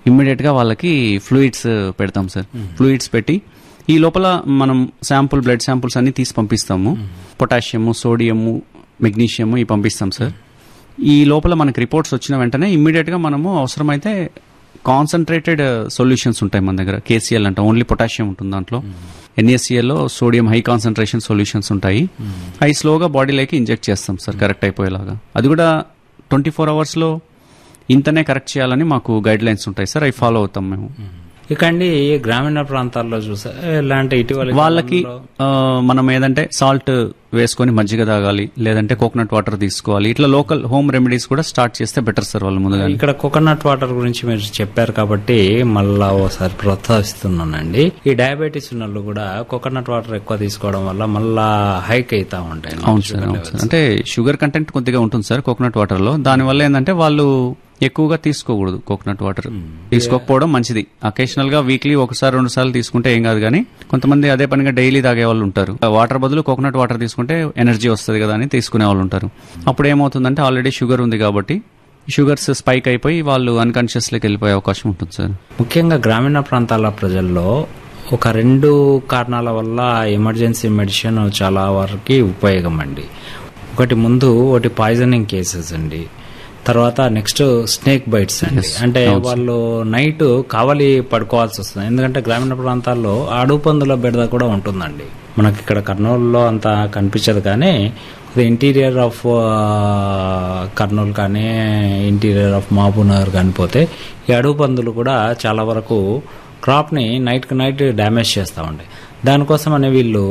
immediate గా వాళ్ళకి fluids పెడతాం సార్ ఫ్లూయిడ్స్ పెట్టి ఈ లోపల మనం శాంపుల్ బ్లడ్ శాంపుల్స్ అన్ని తీసి పంపిస్తాము పొటాషియము సోడియము మెగ్నీషియము ఇవి పంపిస్తాం సార్ ఈ లోపల మనకి రిపోర్ట్స్ వచ్చిన వెంటనే ఇమ్మీడియట్ గా మనము అవసరమైతే కాన్సన్ట్రేటెడ్ సొల్యూషన్స్ ఉంటాయి మన దగ్గర కేసీఎల్ అంటే ఓన్లీ పొటాషియం ఉంటుంది దాంట్లో NaCl లో సోడియం హై కాన్సన్ట్రేషన్ సొల్యూషన్స్ ఉంటాయి అవి స్లోగా బాడీలోకి ఇంజెక్ట్ చేస్తాం సార్ కరెక్ట్ అయిపోయేలాగా అది కూడా ట్వంటీ ఫోర్ అవర్స్లో ఇంతనే కరెక్ట్ చేయాలని మాకు గైడ్ లైన్స్ ఉంటాయి సార్ అవి ఫాలో అవుతాం మేము ఇక అండి గ్రామీణ ప్రాంతాల్లో చూసా ఇలాంటి ఇటీవల వాళ్ళకి ఆ, మనం ఏదంటే సాల్ట్ వేసుకొని మజ్జిగ తాగాలి లేదంటే కోకోనట్ వాటర్ తీసుకోవాలి ఇట్లా లోకల్ హోమ్ రెమెడీస్ కూడా స్టార్ట్ చేస్తే బెటర్ సార్ వాళ్ళు ముందుగా ఇక్కడ కోకోనట్ వాటర్ గురించి మీరు చెప్పారు కాబట్టి మళ్ళా ఓసారి ప్రోత్సహిస్తున్నానండి ఈ డయాబెటీస్ ఉన్న వాళ్ళు కూడా కోకోనట్ వాటర్ ఎక్కువ తీసుకోవడం వల్ల మళ్ళా హైక్ అవుతా ఉంటాయి అవును సార్ అవును సార్ అంటే షుగర్ కంటెంట్ కొద్దిగా ఉంటుంది సార్ కోకోనట్ వాటర్ లో దానివల్ల ఏంటంటే వాళ్ళు ఎక్కువగా తీసుకోకూడదు కోకోనట్ వాటర్ తీసుకోకపోవడం మంచిది అకేషనల్ గా వీక్లీ ఒకసారి రెండు సార్లు తీసుకుంటే ఏం కాదు కానీ కొంతమంది అదే పనిగా డైలీ తాగే వాళ్ళు ఉంటారు వాటర్ బదులు కోకోనట్ వాటర్ తీసుకుంటే ఎనర్జీ వస్తుంది కదా అని తీసుకునే వాళ్ళు ఉంటారు అప్పుడు ఏమవుతుందంటే ఆల్రెడీ షుగర్ ఉంది కాబట్టి షుగర్స్ స్పైక్ అయిపోయి వాళ్ళు అన్కాన్షియస్ లోకి వెళ్ళిపోయే అవకాశం ఉంటుంది సార్ ముఖ్యంగా గ్రామీణ ప్రాంతాల ప్రజల్లో ఒక రెండు కారణాల వల్ల ఎమర్జెన్సీ మెడిసిన్ చాలా వరకు ఉపయోగం అండి ఒకటి ముందు ఒకటి పాయిజనింగ్ కేసెస్ అండి తర్వాత నెక్స్ట్ స్నేక్ బైట్స్ అండి అంటే వాళ్ళు నైట్ కావలి పడుకోవాల్సి వస్తుంది ఎందుకంటే గ్రామీణ ప్రాంతాల్లో అడుగు పందుల బెడద కూడా ఉంటుందండి మనకి ఇక్కడ కర్నూలులో అంత కనిపించదు కానీ ఇంటీరియర్ ఆఫ్ కర్నూలు కానీ ఇంటీరియర్ ఆఫ్ మహబూబ్నగర్ కానీ పోతే ఈ అడుగు పందులు కూడా చాలా వరకు క్రాప్ని నైట్కి నైట్ డ్యామేజ్ చేస్తూ ఉంటాయి దానికోసం అనే వీళ్ళు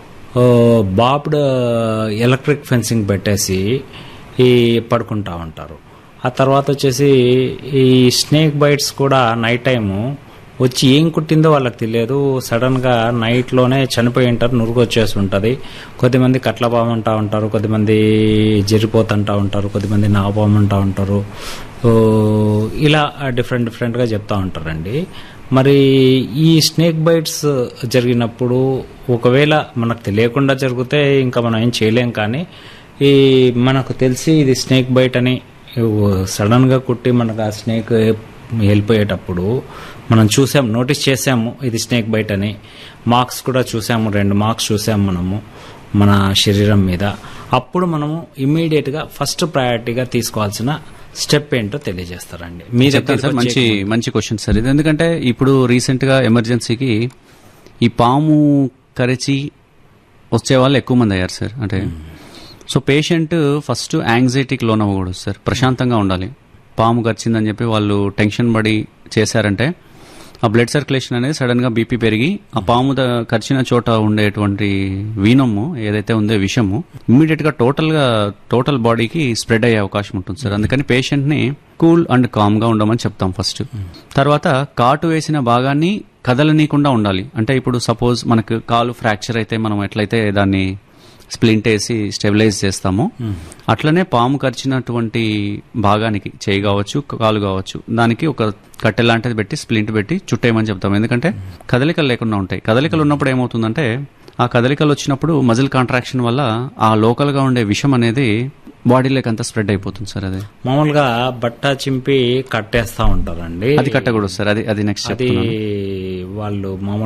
బాబ్డ్ ఎలక్ట్రిక్ ఫెన్సింగ్ పెట్టేసి ఈ పడుకుంటా ఉంటారు ఆ తర్వాత వచ్చేసి ఈ స్నేక్ బైట్స్ కూడా నైట్ టైము వచ్చి ఏం కుట్టిందో వాళ్ళకి తెలియదు సడన్ గా నైట్ లోనే చనిపోయి ఉంటారు నురుగు వచ్చేసి ఉంటది కొద్దిమంది కట్లపాము అంటా ఉంటారు కొద్దిమంది జరిపోతుంటా ఉంటారు కొద్దిమంది నాగపాము అంటా ఉంటారు ఓ, ఇలా డిఫరెంట్ డిఫరెంట్ గా చెప్తా ఉంటారండి మరి ఈ స్నేక్ బైట్స్ జరిగినప్పుడు ఒకవేళ మనకు తెలియకుండా జరిగితే ఇంకా మనం ఏం చేయలేం కానీ ఈ మనకు తెలిసి ఇది స్నేక్ బైట్ అని సడన్ గా కుట్టి మనకు ఆ స్నేక్ వెళ్ళిపోయేటప్పుడు మనం చూసాం నోటీస్ చేసాము ఇది స్నేక్ బైట్ అని మార్క్స్ కూడా చూసాము రెండు మార్క్స్ చూసాము మనము మన శరీరం మీద అప్పుడు మనము ఇమ్మీడియట్ గా ఫస్ట్ ప్రయారిటీగా తీసుకోవాల్సిన స్టెప్ ఏంటో తెలియజేస్తారండి మీరు చెప్తాను సార్ మంచి మంచి క్వశ్చన్ సార్ ఇది ఎందుకంటే ఇప్పుడు రీసెంట్ గా ఎమర్జెన్సీకి ఈ పాము కరిచి వచ్చే వాళ్ళు ఎక్కువ మంది అయ్యారు సార్ అంటే సో పేషెంట్ ఫస్ట్ యాంగ్జైటీకి లోన్ అవ్వకూడదు సార్ ప్రశాంతంగా ఉండాలి పాము కరిచిందని చెప్పి వాళ్ళు టెన్షన్ పడి చేశారంటే ఆ బ్లడ్ సర్క్యులేషన్ అనేది సడన్ గా బీపీ పెరిగి ఆ పాము ద- కరిచిన చోట ఉండేటువంటి వీనము ఏదైతే ఉందో విషము ఇమ్మీడియట్ గా టోటల్ గా టోటల్ బాడీకి స్ప్రెడ్ అయ్యే అవకాశం ఉంటుంది సార్ అందుకని పేషెంట్ ని కూల్ అండ్ కామ్ గా ఉండమని చెప్తాం ఫస్ట్ తర్వాత కాటు వేసిన భాగాన్ని కదలనీయకుండా ఉండాలి అంటే ఇప్పుడు సపోజ్ మనకు కాలు ఫ్రాక్చర్ అయితే మనం ఎట్లయితే దాన్ని స్ప్లింట్ వేసి స్టెబిలైజ్ చేస్తాము అట్లనే పాము కరిచినటువంటి భాగానికి చేయి కావచ్చు కాలు కావచ్చు దానికి ఒక కట్టె లాంటిది పెట్టి స్ప్లింట్ పెట్టి చుట్టేయమని చెప్తాం ఎందుకంటే కదలికలు లేకుండా ఉంటాయి కదలికలు ఉన్నప్పుడు ఏమవుతుందంటే ఆ కదలికలు వచ్చినప్పుడు మజిల్ కాంట్రాక్షన్ వల్ల ఆ లోకల్ గా ఉండే విషం అనేది బాడీలోకి అంతా స్ప్రెడ్ అయిపోతుంది సార్ అది మామూలుగా బట్ట చింపి కట్టేస్తా ఉంటారండి అది కట్టకూడదు సార్ అది అది నెక్స్ట్ అది వాళ్ళు మామూలు